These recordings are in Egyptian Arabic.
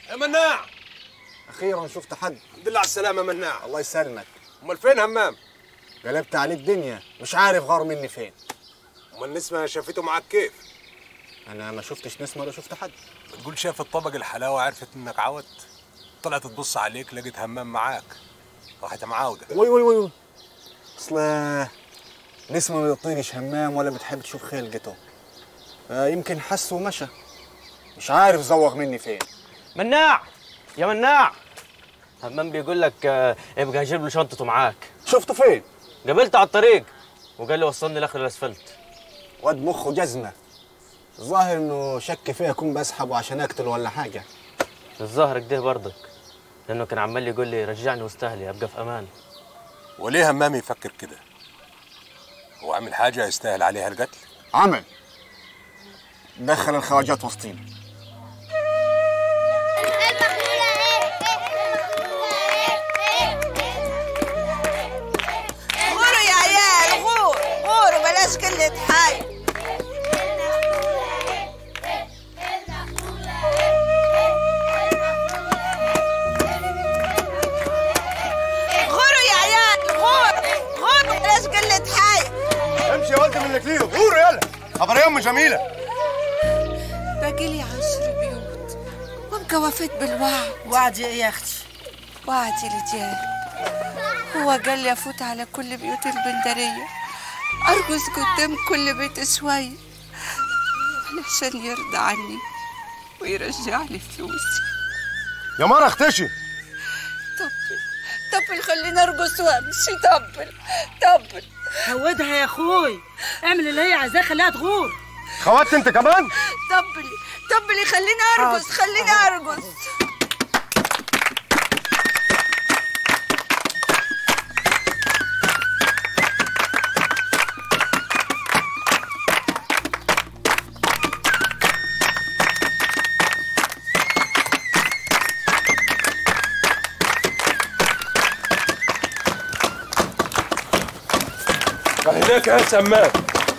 يا مناع اخيرا شفت حد الحمد لله على السلامه يا مناع الله يسلمك امال فين همام قلبت عليه الدنيا مش عارف غار مني فين امال نسمه شافته معاك كيف انا ما شفتش نسمه ولا شفت حد بتقول شافت طبق الحلاوه عرفت انك عودت طلعت تبص عليك لقيت همام معاك راحت معاوده وي وي وي اصل نسمه ما بتطيقش همام ولا بتحب تشوف خلقته يمكن حس ومشى مش عارف زوغ مني فين مناع يا مناع همام بيقول لك آه، ابقى هجيب له شنطته معاك شفته فين قابلته على الطريق وقال لي وصلني لاخر الاسفلت واد مخه جزمه الظاهر انه شك فيا اكون بسحبه عشان اقتله ولا حاجه الظاهر كده برضك لانه كان عمال يقول لي رجعني وسط اهلي ابقى في امان وليه همام يفكر كده هو عمل حاجه يستاهل عليها القتل عمل دخل الخواجات وسطينا غوروا يا عيال غور غوروا بلاش قلة حي غوروا يا عيال غور غوروا بلاش قلة حي امشي يا ولد من الاكليل غور يلا خبر يا ام جميله باقي لي عشر بيوت وابقى وفيت بالوعد وعدي ايه يا اختي وعدي لجاه هو قال لي افوت على كل بيوت البندرية ارقص قدام كل بيت شوية علشان يرضى عني ويرجع لي فلوسي يا مره اختشي طبل طبل خليني ارقص وامشي طبل طبل هودها يا اخوي اعمل اللي هي عايزاه خليها تغور خوات انت كمان طبلي طبلي خليني ارقص خليني ارقص هناك يا سمان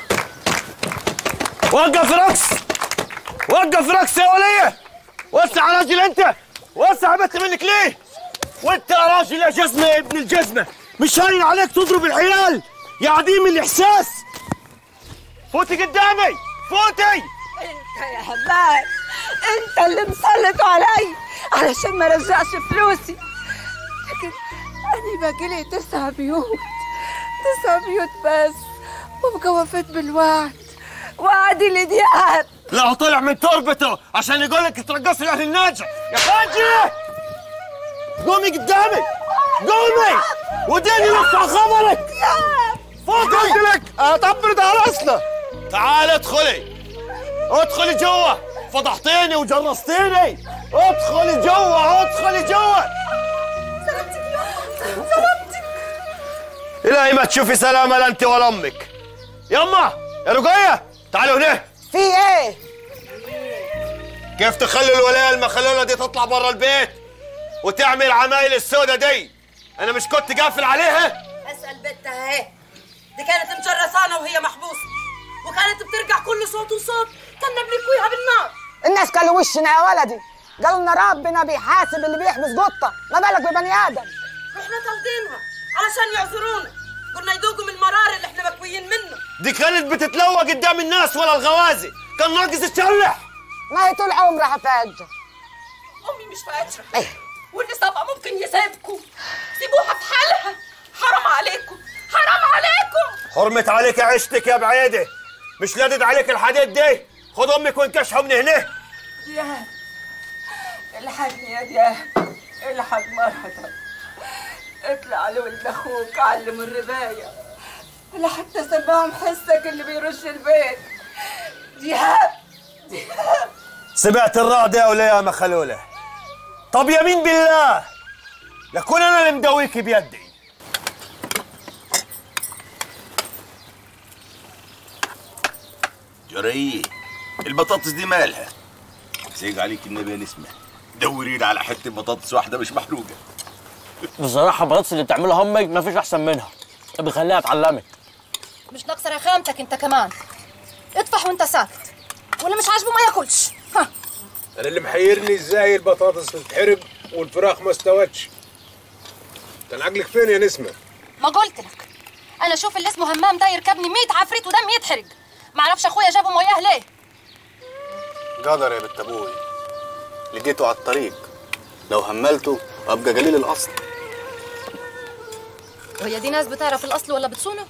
وقف رقص وقف رقص يا وليه وسع يا راجل انت وسع بنت منك ليه وانت يا راجل يا جزمه يا ابن الجزمه مش هاين عليك تضرب العيال يا عديم الاحساس فوتي قدامي فوتي انت يا همام انت اللي مسلط علي علشان ما رجعش فلوسي لكن انا باقي لي تسع بيوت تسع بيوت بس وابقى وفيت بالوعد وعدي لدياب لا طلع من تربته عشان يقول لك ترقصي لاهل الناجح يا خاجي قومي قدامي قومي وديني وقع خبرك فوقي قلت لك اطبرد على اصله تعال ادخلي ادخلي جوا فضحتيني وجرستيني ادخلي جوا ادخلي جوا الهي ما تشوفي سلامه لا انت ولا امك يما يا رقيه تعالوا هنا في ايه كيف تخلي الولايه المخلوله دي تطلع برا البيت وتعمل عمايل السودة دي انا مش كنت قافل عليها اسال بنتها اهي دي كانت مجرسانه وهي محبوسه وكانت بترجع كل صوت وصوت كنا بنكويها بالنار الناس قالوا وشنا يا ولدي قالوا لنا ربنا بيحاسب اللي بيحبس قطه ما بالك ببني ادم رحنا طالبينها علشان يعذرونا قلنا يذوقوا من المرار اللي احنا مكويين منه دي كانت بتتلوى قدام الناس ولا الغوازي كان ناقص تشلح ما هي طول عمرها فاجه امي مش فاكره واللي صابها ممكن يسيبكم سيبوها في حالها حرام عليكم حرام عليكم حرمت عليك عشتك يا بعيده مش لادد عليك الحديد دي خد امك وانكشحوا من هنا دياب الحقني يا دياب الحق مرحبا اطلع لولد اخوك علم الربايه لحتى سمعهم حسك اللي بيرش البيت دياب دياب سمعت الرعد يا ولا يا مخلوله طب يمين بالله لكون انا اللي مدويك بيدي جري البطاطس دي مالها سيج عليك النبي يا نسمة دورين على حتة بطاطس واحدة مش محروقة بصراحه البطاطس اللي بتعملها امك ما فيش احسن منها بخليها اتعلمك مش ناقصه رخامتك انت كمان اطفح وانت ساكت واللي مش عاجبه ما ياكلش ها انا اللي محيرني ازاي البطاطس تتحرق والفراخ ما استوتش كان عقلك فين يا نسمه ما قلت لك انا اشوف اللي اسمه همام ده يركبني 100 عفريت ودم يتحرق معرفش اخويا جابهم وياه ليه قدر يا بنت ابوي لقيته على الطريق لو هملته ابقى قليل الاصل وهي دي ناس بتعرف الاصل ولا بتصونه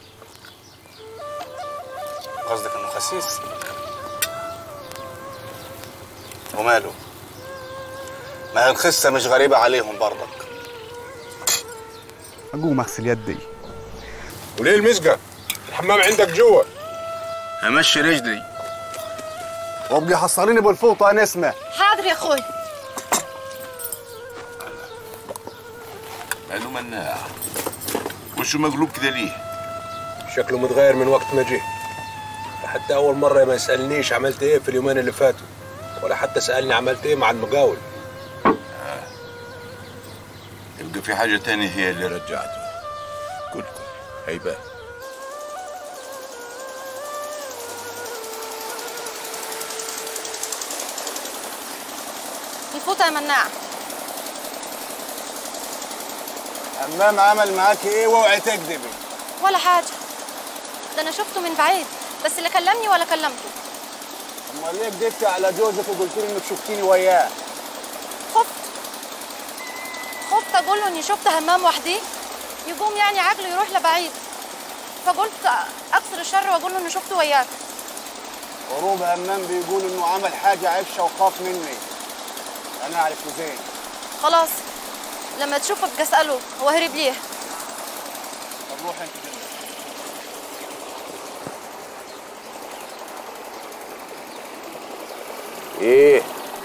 قصدك انه خسيس وماله ما هي الخسه مش غريبه عليهم برضك اقوم اغسل يدي وليه المسقى الحمام عندك جوا امشي رجلي وابقي حصليني بالفوطه نسمه حاضر يا اخوي ماله مناع وشو مقلوب كده ليه شكله متغير من وقت ما جه حتى اول مره ما يسالنيش عملت ايه في اليومين اللي فاتوا ولا حتى سالني عملت ايه مع المقاول يبقى في حاجة تانية هي اللي رجعته كل كل هيبان الفوطه يا مناع همام عمل معاكي ايه واوعي تكذبي ولا حاجه ده انا شفته من بعيد بس لا كلمني ولا كلمته امال ليه كدبتي على جوزك وقلت لي انك شفتيني وياه خفت خفت اقول له اني شفت همام وحدي يقوم يعني عقله يروح لبعيد فقلت اكسر الشر واقول له اني شفته وياك هروب همام بيقول انه عمل حاجه عفشه وخاف مني انا اعرفه زين خلاص لما تشوفك اساله هو هرب ليه طب روح انت كده ايه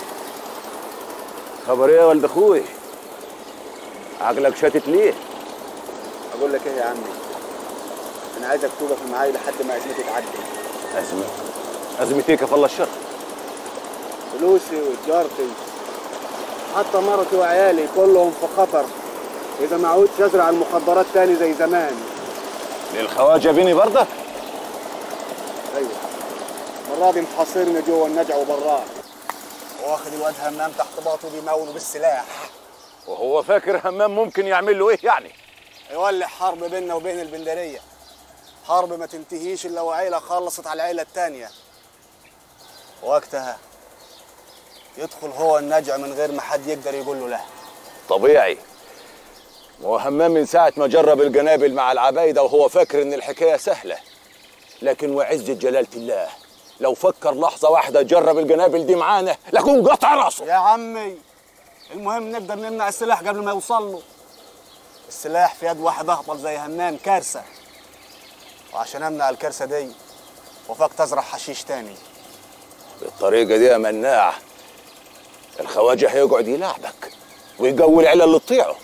خبر ايه يا ولد اخوي عقلك شاتت ليه اقول لك ايه يا عمي انا عايزك توقف معايا لحد ما ازمتي تعدي ازمه ازمتي كفى الله الشر فلوسي وتجارتي حتى مرتي وعيالي كلهم في خطر اذا ما عودتش ازرع المخدرات تاني زي زمان للخواجه بيني برضك ايوه المره دي محاصرني جوه النجع وبراه واخد الواد همام تحت باطه بيموله بالسلاح وهو فاكر همام ممكن يعمل له ايه يعني يولع حرب بيننا وبين البندريه حرب ما تنتهيش الا وعيله خلصت على العيله التانيه وقتها يدخل هو النجع من غير ما حد يقدر يقول له لا طبيعي هو همام من ساعة ما جرب الجنابل مع العبايدة وهو فاكر إن الحكاية سهلة لكن وعزة جلالة الله لو فكر لحظة واحدة جرب الجنابل دي معانا لكون قطع راسه يا عمي المهم نقدر نمنع السلاح قبل ما يوصل له السلاح في يد واحد اهطل زي همام كارثه وعشان امنع الكارثه دي وفاك تزرع حشيش تاني بالطريقة دي يا مناع الخواجة هيقعد يلعبك ويقوي العيلة اللي تطيعه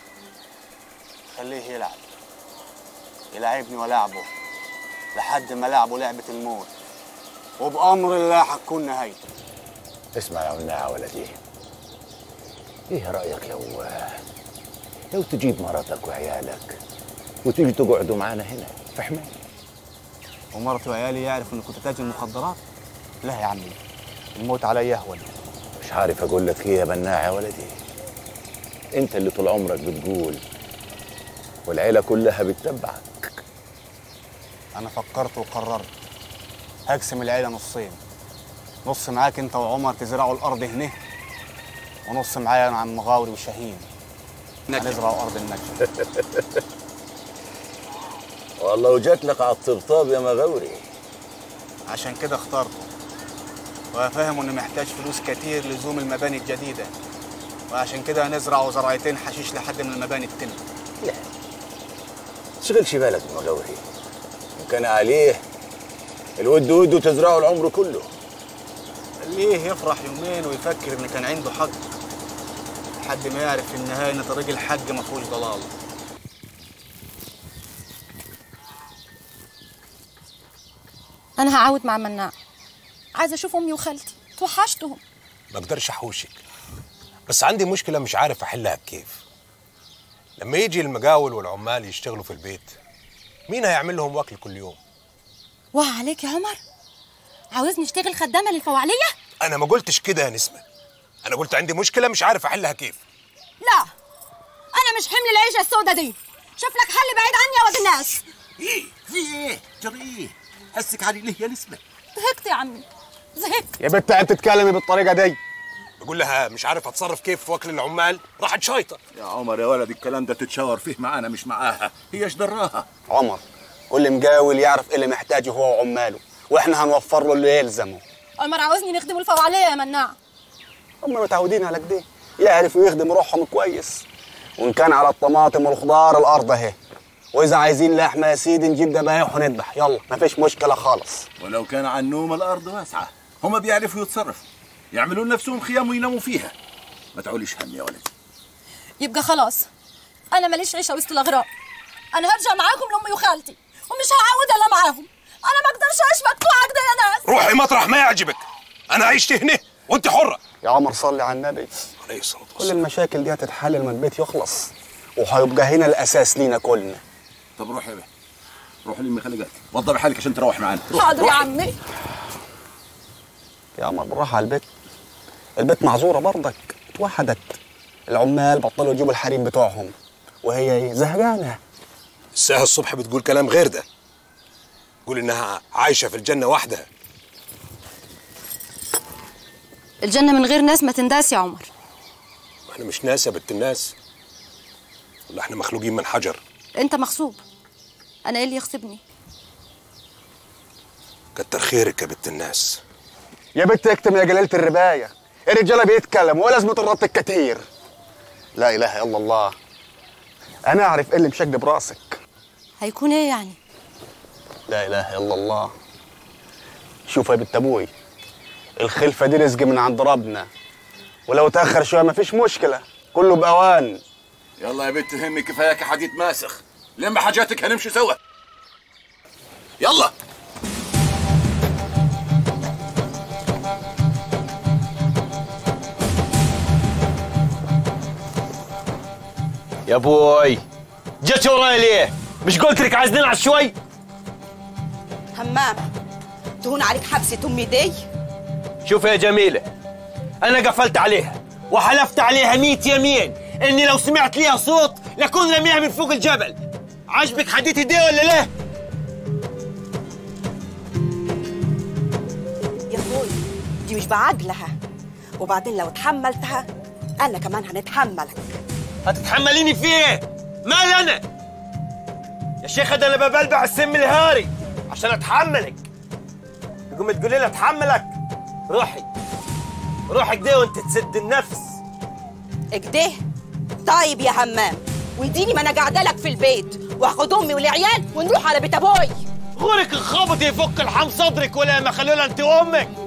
خليه يلعب يلعبني ولعبه لحد ما لعبه لعبه الموت وبامر الله هتكون نهايته اسمع يا مناع يا ولدي ايه رأيك لو لو تجيب مراتك وعيالك وتيجي تقعدوا معانا هنا في حماية ومرتي وعيالي يعرفوا اني كنت تاجر مخدرات لا يا عمي الموت علي اهون مش عارف اقول لك ايه يا مناع يا ولدي انت اللي طول عمرك بتقول والعيله كلها بتتبعك انا فكرت وقررت هقسم العيله نصين نص معاك انت وعمر تزرعوا الارض هنا ونص معايا انا عم غاوري وشاهين هنزرع ارض النجم والله وجات لك على الطبطاب يا مغاوري عشان كده اخترته وافهمه اني محتاج فلوس كتير لزوم المباني الجديده وعشان كده هنزرع زرعتين حشيش لحد من المباني التن تشغلش بالك بمغاوري ان كان عليه الود وده تزرعه العمر كله خليه يفرح يومين ويفكر ان كان عنده حق لحد ما يعرف في النهايه ان طريق الحق ما فيهوش ضلال انا هعاود مع مناع عايزه اشوف امي وخالتي توحشتهم ما اقدرش احوشك بس عندي مشكله مش عارف احلها كيف لما يجي المقاول والعمال يشتغلوا في البيت مين هيعمل لهم واكل كل يوم واه عليك يا عمر عاوزني اشتغل خدامه للفوعليه انا ما قلتش كده يا نسمه انا قلت عندي مشكله مش عارف احلها كيف لا انا مش حمل العيشه السوداء دي شوف لك حل بعيد عني يا ولد الناس ايه في ايه جري حسك علي ليه يا نسمه زهقت يا عمي زهقت يا بنت انت تتكلمي بالطريقه دي بقول لها مش عارف اتصرف كيف في وكل العمال راحت شايطه يا عمر يا ولد الكلام ده تتشاور فيه معانا مش معاها هي ايش دراها عمر كل مقاول يعرف ايه اللي محتاجه هو وعماله واحنا هنوفر له اللي يلزمه عمر عاوزني نخدمه الفوعليه يا مناع هم متعودين على كده يعرفوا يخدموا روحهم كويس وان كان على الطماطم والخضار الارض اهي واذا عايزين لحمه يا سيدي نجيب ذبايح ونذبح يلا مفيش مشكله خالص ولو كان عن نوم الارض واسعه هم بيعرفوا يتصرفوا يعملوا لنفسهم خيام ويناموا فيها ما تعوليش هم يا ولد يبقى خلاص انا ماليش عيشه وسط الاغراب انا هرجع معاكم لامي وخالتي ومش هعود الا معاهم انا ما اقدرش اعيش مقطوعه كده يا ناس روحي مطرح ما يعجبك انا عشت هنا وانت حره يا عمر صلي على النبي عليه الصلاه كل المشاكل دي هتتحل لما البيت يخلص وهيبقى هنا الاساس لينا كلنا طب روح يا بيه روح لمي خلي وضبي حالك عشان تروح معانا روح حاضر يا روح. عمي يا عمر بالراحه على البيت البيت معذوره برضك اتوحدت العمال بطلوا يجيبوا الحريم بتوعهم وهي ايه زهقانه الساعه الصبح بتقول كلام غير ده تقول انها عايشه في الجنه وحدها الجنة من غير ناس ما تنداس يا عمر احنا مش ناس يا بنت الناس ولا احنا مخلوقين من حجر انت مغصوب انا ايه اللي يغصبني كتر خيرك يا بنت الناس يا بنت اكتم يا جلالة الرباية الرجالة بيتكلموا ولازم الرط الكتير لا إله إلا الله أنا أعرف إيه اللي مشق براسك هيكون ايه يعني لا إله إلا الله شوف يا بنت أبوي الخلفة دي رزق من عند ربنا ولو تأخر شوية مفيش مشكلة كله بأوان يلا يا بنت همي كفاياك حديد ماسخ لما حاجاتك هنمشي سوا يلا يا بوي جيت وراي ليه؟ مش قلت لك عايز نلعب شوي؟ همام تهون عليك حبسة أمي دي شوف يا جميلة أنا قفلت عليها وحلفت عليها ميت يمين إني لو سمعت ليها صوت لكون رميها من فوق الجبل عجبك حديتي دي ولا لا؟ يا أخوي دي مش بعقلها وبعدين لو تحملتها أنا كمان هنتحملك هتتحمليني في ايه؟ مال أنا؟ يا شيخة ده أنا ببلبع السم الهاري عشان أتحملك تقوم تقولي لي أتحملك روحي روحي كده وأنت تسد النفس اكده طيب يا همام واديني ما انا قاعده لك في البيت واخد امي والعيال ونروح على بيت ابوي غورك الخبط يفك الحم صدرك ولا ما خلولا انت وامك